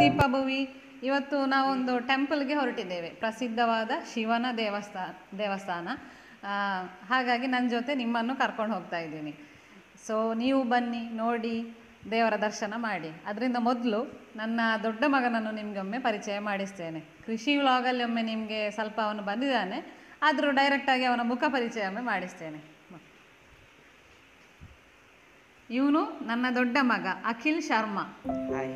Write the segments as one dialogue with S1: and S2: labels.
S1: ದೀಪ ಭುವಿ ಇವತ್ತು ನಾವೊಂದು ಟೆಂಪಲ್ಗೆ ಹೊರಟಿದ್ದೇವೆ ಪ್ರಸಿದ್ಧವಾದ ಶಿವನ ದೇವಸ್ಥಾನ ದೇವಸ್ಥಾನ ಆ, ಹಾಗಾಗಿ ನನ್ನ ಜೊತೆ ನಿಮ್ಮನ್ನು ಕರ್ಕೊಂಡು ಹೋಗ್ತಾ ಇದ್ದೀನಿ ಸೊ ನೀವು ಬನ್ನಿ ನೋಡಿ ದೇವರ ದರ್ಶನ ಮಾಡಿ ಅದರಿಂದ ಮೊದಲು ನನ್ನ ದೊಡ್ಡ ಮಗನನ್ನು ನಿಮಗೆ ಒಮ್ಮೆ ಪರಿಚಯ ಮಾಡಿಸ್ತೇನೆ ಕೃಷಿ ವ್ಲಾಗಲ್ಲಿ ಒಮ್ಮೆ ನಿಮಗೆ ಸ್ವಲ್ಪ ಅವನು ಬಂದಿದ್ದಾನೆ ಆದರೂ ಡೈರೆಕ್ಟಾಗಿ ಅವನ ಮುಖ ಪರಿಚಯ ಒಮ್ಮೆ ಮಾಡಿಸ್ತೇನೆ ಇವನು ನನ್ನ ದೊಡ್ಡ ಮಗ ಅಖಿಲ್ ಶರ್ಮಾ
S2: ಹಾಯ್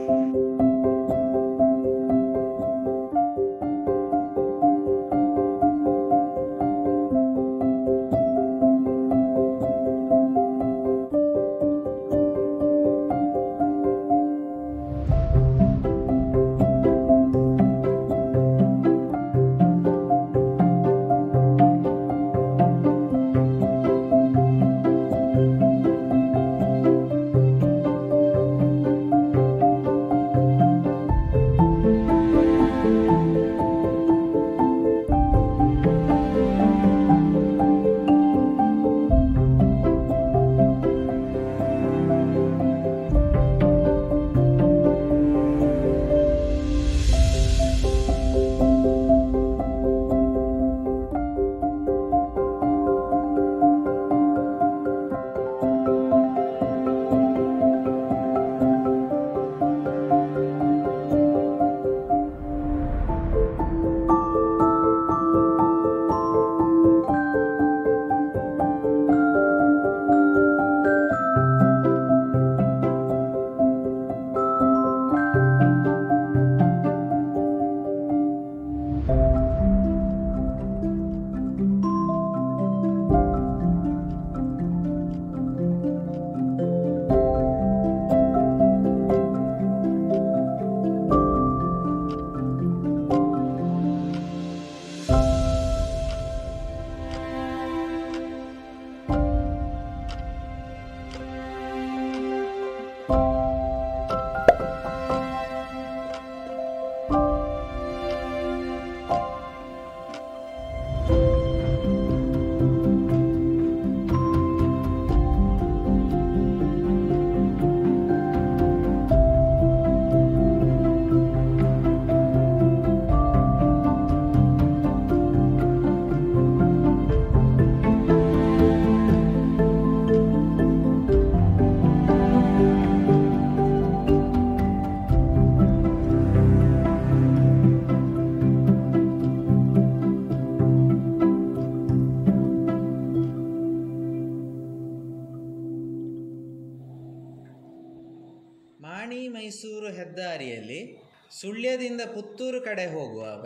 S2: ಮಾಣಿ ಮೈಸೂರು ಹೆದ್ದಾರಿಯಲ್ಲಿ ಸುಳ್ಯದಿಂದ ಪುತ್ತೂರು ಕಡೆ ಹೋಗುವಾಗ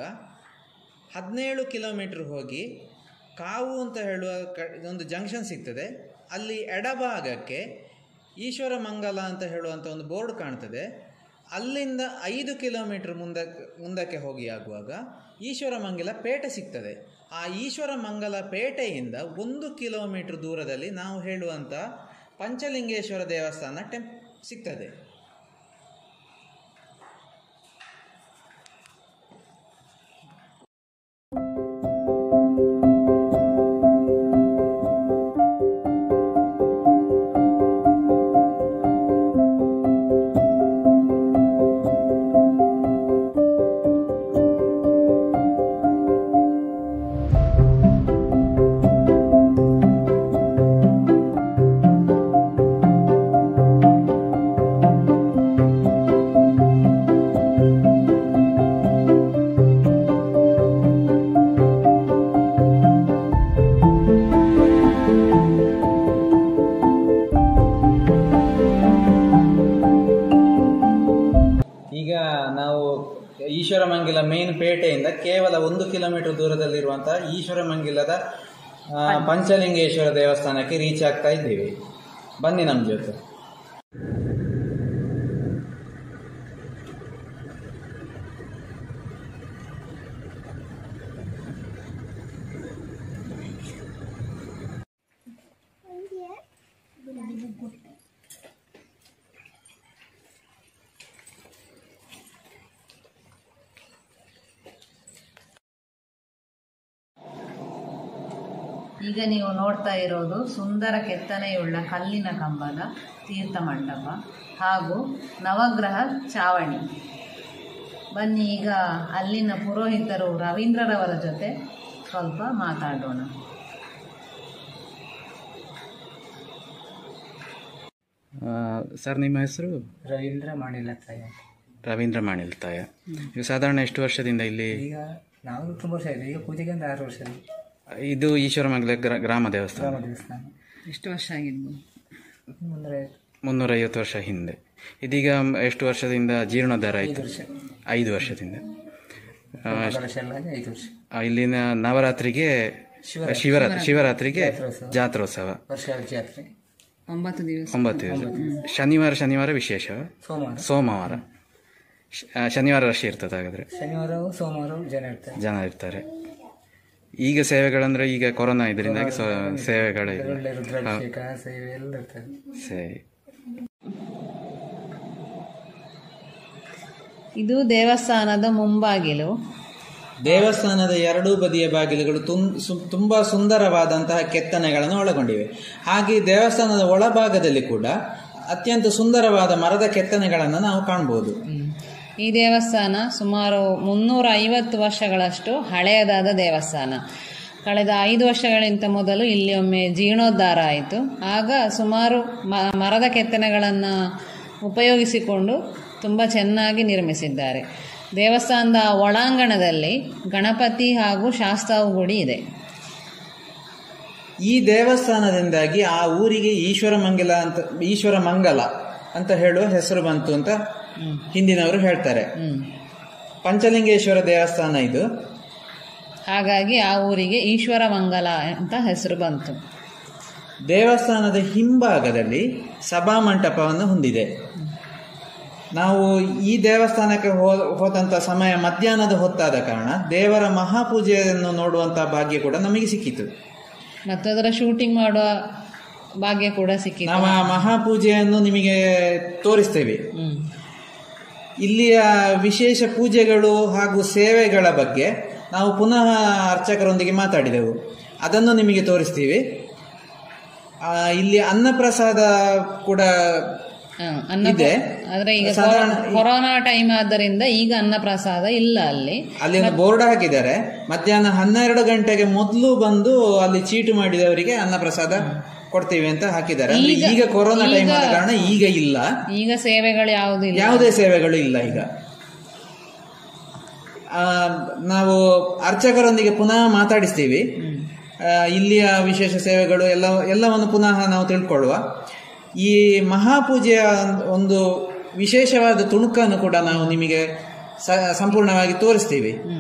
S2: ಹದಿನೇಳು ಕಿಲೋಮೀಟ್ರ್ ಹೋಗಿ ಕಾವು ಅಂತ ಹೇಳುವ ಕ ಒಂದು ಜಂಕ್ಷನ್ ಸಿಗ್ತದೆ ಅಲ್ಲಿ ಎಡಭಾಗಕ್ಕೆ ಈಶ್ವರ ಮಂಗಲ ಅಂತ ಹೇಳುವಂಥ ಒಂದು ಬೋರ್ಡ್ ಕಾಣ್ತದೆ ಅಲ್ಲಿಂದ ಐದು ಕಿಲೋಮೀಟ್ರ್ ಮುಂದಕ್ಕೆ ಮುಂದಕ್ಕೆ ಹೋಗಿ ಆಗುವಾಗ ಈಶ್ವರ ಮಂಗಲ ಪೇಟೆ ಸಿಗ್ತದೆ ಆ ಈಶ್ವರ ಮಂಗಲ ಪೇಟೆಯಿಂದ ಒಂದು ಕಿಲೋಮೀಟ್ರ್ ದೂರದಲ್ಲಿ ನಾವು ಹೇಳುವಂಥ ಪಂಚಲಿಂಗೇಶ್ವರ ದೇವಸ್ಥಾನ ಟೆಂಪ್ ಸಿಗ್ತದೆ ಈಗ ನಾವು ಈಶ್ವರ ಮಂಗಿಲ ಮೇನ್ ಪೇಟೆಯಿಂದ ಕೇವಲ ಒಂದು ಕಿಲೋಮೀಟರ್ ದೂರದಲ್ಲಿರುವಂತಹ ಈಶ್ವರ ಮಂಗಿಲದ ಆ, ಪಂಚಲಿಂಗೇಶ್ವರ ದೇವಸ್ಥಾನಕ್ಕೆ ರೀಚ್ ಆಗ್ತಾ ಇದ್ದೀವಿ ಬನ್ನಿ ನಮ್ಮ ಜೊತೆ
S1: ಈಗ ನೀವು ನೋಡ್ತಾ ಇರೋದು ಸುಂದರ ಕೆತ್ತನೆಯುಳ್ಳ ಕಲ್ಲಿನ ಕಂಬದ ತೀರ್ಥ ಮಂಟಪ ಹಾಗೂ ನವಗ್ರಹ ಚಾವಣಿ ಬನ್ನಿ ಈಗ ಅಲ್ಲಿನ ಪುರೋಹಿತರು ರವೀಂದ್ರರವರ ಜೊತೆ ಸ್ವಲ್ಪ ಮಾತಾಡೋಣ
S3: ಸರ್ ನಿಮ್ಮ ಹೆಸರು
S4: ರವೀಂದ್ರ ಮಾಡಿಲ್ಲತ್ತಾಯ
S3: ರವೀಂದ್ರ ಮಾಣಿಲ್ತಾಯ ನೀವು ಸಾಧಾರಣ ಎಷ್ಟು ವರ್ಷದಿಂದ ಇಲ್ಲಿ
S4: ಈಗ ನಾವು ತುಂಬ ವರ್ಷ ಆಯಿತು ಈಗ ಪೂಜೆಗೆ ಒಂದು ಆರು ವರ್ಷ ಆಯ್ತು.
S3: ಇದು ಈಶ್ವರಮಂಗಲ ಗ್ರ- ಗ್ರಾಮ ದೇವಸ್ಥಾನ
S4: ರಾಮ ದೇವಸ್ಥಾನ
S1: ಎಷ್ಟು ವರ್ಷ ಆಗಿದ್ದು
S4: ಮುಂದೆ
S3: ಮುನ್ನೂರೈವತ್ತು ವರ್ಷ ಹಿಂದೆ ಇದೀಗ ಎಷ್ಟು ವರ್ಷದಿಂದ ಜೀರ್ಣೋದ್ಧಾರ
S4: ಐದು
S3: ಆಯಿತು
S4: ವರ್ಷ
S3: ಐದು ವರ್ಷದಿಂದ ಆ,
S4: ವರ್ಷ ಎಲ್ಲ ಆಗಿ ಐದು ವರ್ಷ
S3: ಆ, ಇಲ್ಲಿನ ನವರಾತ್ರಿಗೆ
S4: ಶಿವರಾತ್ರಿ.
S3: ಶಿವರಾತ್ರಿ ಶಿವರಾತ್ರಿಗೆ
S4: ಜಾತ್ರೋತ್ಸವ.
S3: ಜಾತ್ರೋತ್ಸವ
S4: ವರ್ಷ ಜಾತ್ರೆ
S1: ಒಂಬತ್ತು ದಿವಸ
S3: ಒಂಬತ್ತು ದಿವಸ ಶನಿವಾರ ಶನಿವಾರ ವಿಶೇಷ
S4: ಸೋಮವಾರ
S3: ಸೋಮವಾರ ಶ- ಆ, ಶನಿವಾರ ರಶ್ ಇರ್ತದೆ ಹಾಗಾದ್ರೆ
S4: ಶನಿವಾರವು ಸೋಮವಾರವು ಜನ ಇರ್ತಾರೆ
S3: ಜನ ಇರ್ತಾರೆ ಈಗ ಸೇವೆಗಳಂದ್ರೆ ಈಗ ಕೊರೋನಾ ಇದರಿಂದಾಗಿ ಸೊ ಸೇವೆಗಳಿಲ್ಲ
S4: ಒಳ್ಳೆ ರುದ್ರಾಭಿಷೇಕ ಸೇವೆ ಎಲ್ಲ ಇರ್ತದೆ
S3: ಸರಿ
S1: ಇದು ದೇವಸ್ಥಾನದ ಮುಂಬಾಗಿಲು
S2: ದೇವಸ್ಥಾನದ ಎರಡೂ ಬದಿಯ ಬಾಗಿಲುಗಳು ತುಂ ಸು- ತುಂಬಾ ಸುಂದರವಾದಂತಹ ಕೆತ್ತನೆಗಳನ್ನು ಒಳಗೊಂಡಿವೆ ಹಾಗೆ ದೇವಸ್ಥಾನದ ಒಳಭಾಗದಲ್ಲಿ ಕೂಡ ಅತ್ಯಂತ ಸುಂದರವಾದ ಮರದ ಕೆತ್ತನೆಗಳನ್ನು ನಾವು ಕಾಣಬಹುದು
S1: ಈ ದೇವಸ್ಥಾನ ಸುಮಾರು ಮುನ್ನೂರ ಐವತ್ತು ವರ್ಷಗಳಷ್ಟು ಹಳೆಯದಾದ ದೇವಸ್ಥಾನ ಕಳೆದ ಐದು ವರ್ಷಗಳಿಂತ ಮೊದಲು ಇಲ್ಲಿ ಒಮ್ಮೆ ಜೀರ್ಣೋದ್ಧಾರ ಆಯಿತು ಆಗ ಸುಮಾರು ಮ- ಮರದ ಕೆತ್ತನೆಗಳನ್ನು ಉಪಯೋಗಿಸಿಕೊಂಡು ತುಂಬ ಚೆನ್ನಾಗಿ ನಿರ್ಮಿಸಿದ್ದಾರೆ ದೇವಸ್ಥಾನದ ಒಳಾಂಗಣದಲ್ಲಿ ಗಣಪತಿ ಹಾಗೂ ಶಾಸ್ತಾವು ಗುಡಿ ಇದೆ
S2: ಈ ದೇವಸ್ಥಾನದಿಂದಾಗಿ ಆ ಊರಿಗೆ ಈಶ್ವರ ಮಂಗಲ ಅಂತ ಈಶ್ವರ ಮಂಗಲ ಅಂತ ಹೇಳುವ ಹೆಸರು ಬಂತು ಅಂತ ಹಿಂದಿನವರು ಹೇಳ್ತಾರೆ
S1: ಹ್ಮ್.
S2: ಪಂಚಲಿಂಗೇಶ್ವರ ದೇವಸ್ಥಾನ ಇದು
S1: ಹಾಗಾಗಿ ಆ ಊರಿಗೆ ಈಶ್ವರ ಮಂಗಲ ಅಂತ ಹೆಸರು ಬಂತು
S2: ದೇವಸ್ಥಾನದ ಹಿಂಭಾಗದಲ್ಲಿ ಸಭಾಮಂಟಪವನ್ನು ಹೊಂದಿದೆ ನಾವು ಈ ದೇವಸ್ಥಾನಕ್ಕೆ ಹೋ ಹೋದಂಥ ಸಮಯ ಮಧ್ಯಾಹ್ನದ ಹೊತ್ತಾದ ಕಾರಣ ದೇವರ ಮಹಾಪೂಜೆಯನ್ನು ನೋಡುವಂತಹ ಭಾಗ್ಯ ಕೂಡ ನಮಗೆ ಸಿಕ್ಕಿತು
S1: ಮತ್ತು ಅದರ ಶೂಟಿಂಗ್ ಮಾಡುವ ಭಾಗ್ಯ ಕೂಡ ಸಿಕ್ಕಿತು
S2: ನಾವು ಆ ಮಹಾಪೂಜೆಯನ್ನು ನಿಮಗೆ ತೋರಿಸ್ತೇವೆ
S1: ಹ್ಮ್.
S2: ಇಲ್ಲಿಯ ವಿಶೇಷ ಪೂಜೆಗಳು ಹಾಗೂ ಸೇವೆಗಳ ಬಗ್ಗೆ ನಾವು ಪುನಃ ಅರ್ಚಕರೊಂದಿಗೆ ಮಾತಾಡಿದೆವು ಅದನ್ನು ನಿಮಗೆ ತೋರಿಸ್ತೀವಿ ಆ, ಇಲ್ಲಿ ಅನ್ನಪ್ರಸಾದ ಕೂಡ
S1: ಹ, ಅನ್ನ
S2: ಇದೆ.
S1: ಆದ್ರೆ ಈಗ
S2: ಸಾಧಾರಣ
S1: ಕೊರೋ- ಕೊರೋನಾ ಟೈಮ್ ಆದ್ದರಿಂದ ಈಗ ಅನ್ನಪ್ರಸಾದ ಇಲ್ಲ ಅಲ್ಲಿ
S2: ಅಲ್ಲಿ ಒಂದು ಬೋರ್ಡ್ ಹಾಕಿದ್ದಾರೆ ಮಧ್ಯಾಹ್ನ ಹನ್ನೆರಡು ಗಂಟೆಗೆ ಮೊದಲು ಬಂದು ಅಲ್ಲಿ ಚೀಟು ಮಾಡಿದವರಿಗೆ ಅನ್ನಪ್ರಸಾದ ಕೊಡ್ತೀವಿ ಅಂತ ಹಾಕಿದ್ದಾರೆ ಅಂದ್ರೆ
S1: ಈಗ-
S2: ಈಗ ಕೊರೋನಾ ಟೈಮ್ ಆದ
S1: ಈಗ-
S2: ಕಾರಣ ಈಗ ಇಲ್ಲ
S1: ಈಗ ಸೇವೆಗಳು ಯಾವುದು ಇಲ್ಲ
S2: ಯಾವುದೇ ಸೇವೆಗಳು ಇಲ್ಲ ಈಗ ಆ, ನಾವು ಅರ್ಚಕರೊಂದಿಗೆ ಪುನಃ ಮಾತಾಡಿಸ್ತೀವಿ ಆ, ಇಲ್ಲಿಯ ವಿಶೇಷ ಸೇವೆಗಳು ಎಲ್ಲ ಎಲ್ಲವನ್ನು ಪುನಃ ನಾವು ತಿಳ್ಕೊಳ್ಳುವ ಈ ಮಹಾಪೂಜೆಯ ಒಂದು ವಿಶೇಷವಾದ ತುಣುಕನ್ನು ಕೂಡ ನಾವು ನಿಮಗೆ ಸ- ಸಂಪೂರ್ಣವಾಗಿ ತೋರಿಸ್ತೀವಿ
S1: ಹ್ಮ್.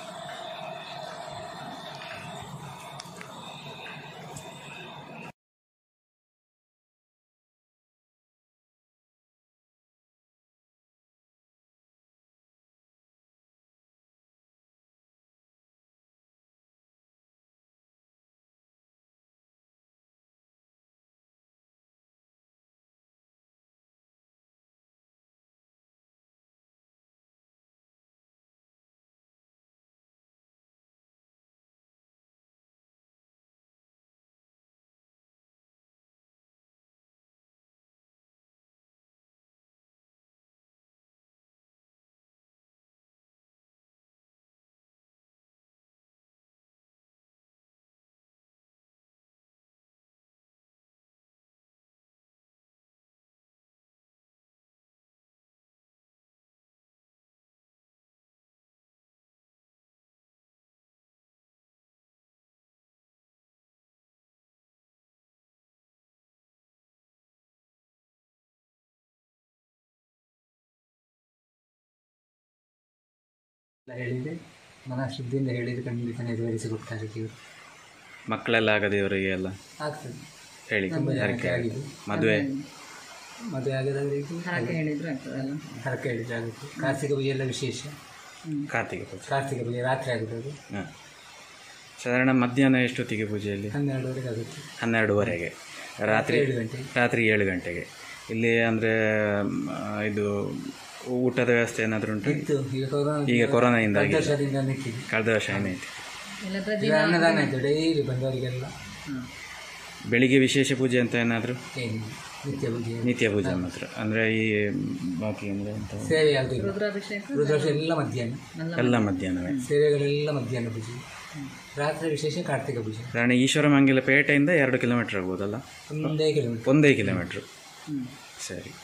S4: ಎಲ್ಲ ಹೇಳಿದೆ ಮನಃಶುದ್ಧಿಯಿಂದ ಹೇಳಿದ್ರೆ ಖಂಡಿತ ನೆರವೇರಿಸಿಕೊಡ್ತಾರೆ ದೇವರು
S3: ಮಕ್ಕಳೆಲ್ಲ ಆಗದೆ ಇವರಿಗೆ ಎಲ್ಲ
S4: ಆಗ್ತದೆ
S3: ಹೇಳಿ
S4: ತುಂಬ ಜನಕ್ಕೆ
S3: ಹರಕೆ
S4: ಆಗಿದೆ
S3: ಮದುವೆ
S4: ಮದುವೆ ಆಗದವರಿಗೆ
S1: ಹರಕೆ ಹೇಳಿದ್ರು ಆಗ್ತದಲ್ಲ
S4: ಹರಕೆ ಹೇಳಿದ್ರೆ ಆಗುತ್ತೆ ಕಾರ್ತಿಕ ಪೂಜೆ ಎಲ್ಲ ವಿಶೇಷ
S3: ಕಾರ್ತಿಕ ಪೂಜೆ
S4: ಕಾರ್ತಿಕ ಪೂಜೆ ರಾತ್ರಿ ಆಗುತ್ತೆ ಅದು
S3: ಹಾಂ ಸಾಧಾರಣ ಮಧ್ಯಾಹ್ನ ಎಷ್ಟೊತ್ತಿಗೆ ಪೂಜೆಯಲ್ಲಿ
S4: ಹನ್ನೆರಡುವರೆಗೆ ಆಗುತ್ತೆ
S3: ಹನ್ನೆರಡುವರೆಗೆ ರಾತ್ರಿ
S4: ಏಳು ಗಂಟೆಗೆ
S3: ರಾತ್ರಿ ಏಳು ಗಂಟೆಗೆ ಇಲ್ಲಿ ಅಂದರೆ ಇದು ಊಟದ ವ್ಯವಸ್ಥೆ ಏನಾದರೂ ಉಂಟು
S4: ಇತ್ತು ಈಗ ಕೊರೋನಾ
S3: ಈಗ ಕೊರೋನಾದಿಂದಾಗಿ
S4: ಕಳೆದ ವರ್ಷದಿಂದ ನಿಂತಿದೆ
S3: ಕಳೆದ ವರ್ಷ ಏನೈತಿ
S1: ಇಲ್ಲದ್ರೆ
S4: ಈಗ ಅನ್ನದಾನ ಆಯ್ತು ಡೈಲಿ ಬಂದವರಿಗೆಲ್ಲ
S3: ಬೆಳಿಗ್ಗೆ ವಿಶೇಷ ಪೂಜೆ ಅಂತ ಏನಾದರೂ
S4: ಏನು ನಿತ್ಯ ಪೂಜೆ
S3: ನಿತ್ಯ ಪೂಜೆ ಮಾತ್ರ ಅಂದರೆ ಈ ಬಾಕಿ ಅಂದರೆ ಅಂತ
S4: ಸೇವೆ ಯಾವುದು ಇಲ್ಲ ರುದ್ರಾಭಿಷೇಕ ಎಲ್ಲ ಮಧ್ಯಾಹ್ನ
S3: ಎಲ್ಲ ಮಧ್ಯಾಹ್ನವೇ
S4: ಸೇವೆಗಳೆಲ್ಲ ಮಧ್ಯಾಹ್ನ ಪೂಜೆ ರಾತ್ರಿ ವಿಶೇಷ ಕಾರ್ತಿಕ ಪೂಜೆ
S3: ರಾಣಿ ಈಶ್ವರಮಂಗಲ ಪೇಟೆಯಿಂದ ಎರಡು ಕಿಲೋಮೀಟರ್ ಆಗ್ಬೋದಲ್ಲ
S4: ಒಂದೇ ಕಿಲೋಮೀಟರ್
S3: ಒಂದೇ ಕಿಲೋಮೀಟ್ರು ಸರಿ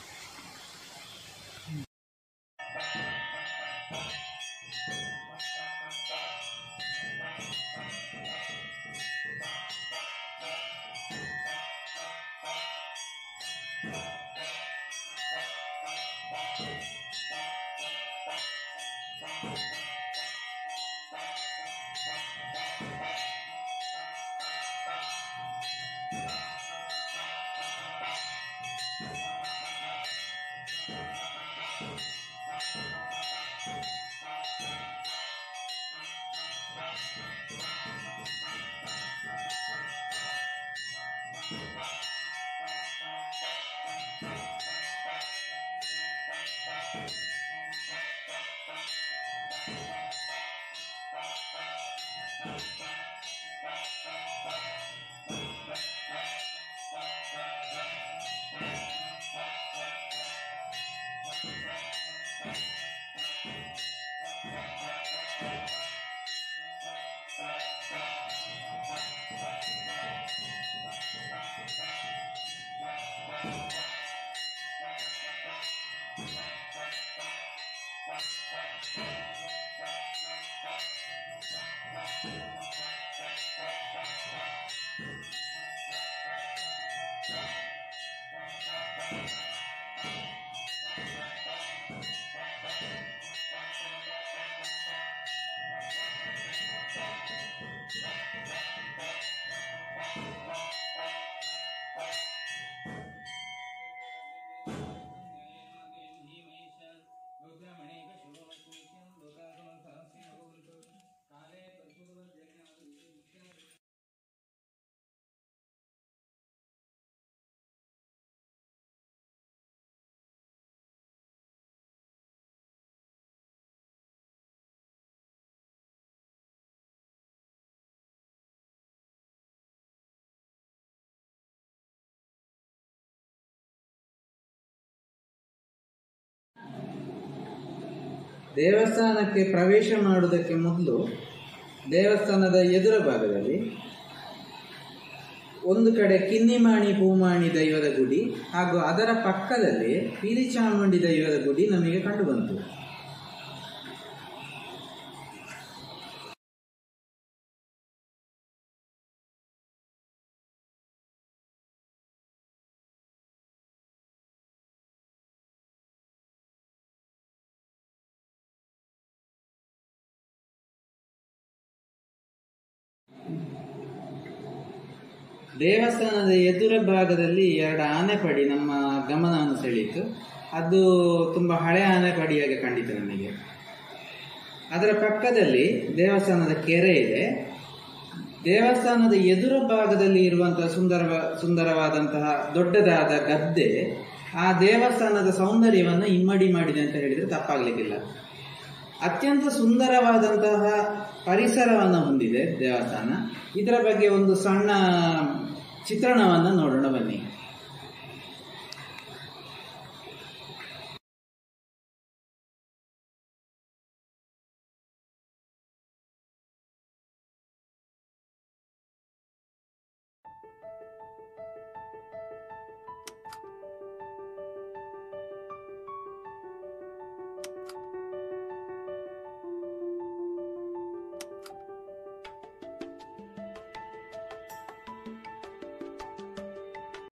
S2: ದೇವಸ್ಥಾನಕ್ಕೆ ಪ್ರವೇಶ ಮಾಡುವುದಕ್ಕೆ ಮೊದಲು ದೇವಸ್ಥಾನದ ಎದುರ ಭಾಗದಲ್ಲಿ ಒಂದು ಕಡೆ ಕಿನ್ನಿಮಾಣಿ ಪೂಮಾಣಿ ದೈವದ ಗುಡಿ ಹಾಗೂ ಅದರ ಪಕ್ಕದಲ್ಲಿ ಪೀಲಿ ಚಾಮುಂಡಿ ದೈವದ ಗುಡಿ ನಮಗೆ ಕಂಡು ಬಂತು ದೇವಸ್ಥಾನದ ಎದುರ ಭಾಗದಲ್ಲಿ ಎರಡು ಆನೆಪಡಿ ನಮ್ಮ ಗಮನವನ್ನು ಸೆಳೀತು ಅದು ತುಂಬ ಹಳೆ ಆನೆಪಡಿಯಾಗಿ ಕಂಡಿತು ನನಗೆ ಅದರ ಪಕ್ಕದಲ್ಲಿ ದೇವಸ್ಥಾನದ ಕೆರೆ ಇದೆ ದೇವಸ್ಥಾನದ ಎದುರ ಭಾಗದಲ್ಲಿ ಇರುವಂತಹ ಸುಂದರ ಸುಂದರವಾದಂತಹ ದೊಡ್ಡದಾದ ಗದ್ದೆ ಆ ದೇವಸ್ಥಾನದ ಸೌಂದರ್ಯವನ್ನು ಇಮ್ಮಡಿ ಮಾಡಿದೆ ಅಂತ ಹೇಳಿದ್ರೆ ತಪ್ಪಾಗ್ಲಿಕ್ಕಿಲ್ಲ ಅತ್ಯಂತ ಸುಂದರವಾದಂತಹ ಪರಿಸರವನ್ನು ಹೊಂದಿದೆ ದೇವಸ್ಥಾನ ಇದರ ಬಗ್ಗೆ ಒಂದು ಸಣ್ಣ ಚಿತ್ರಣವನ್ನು ನೋಡೋಣ ಬನ್ನಿ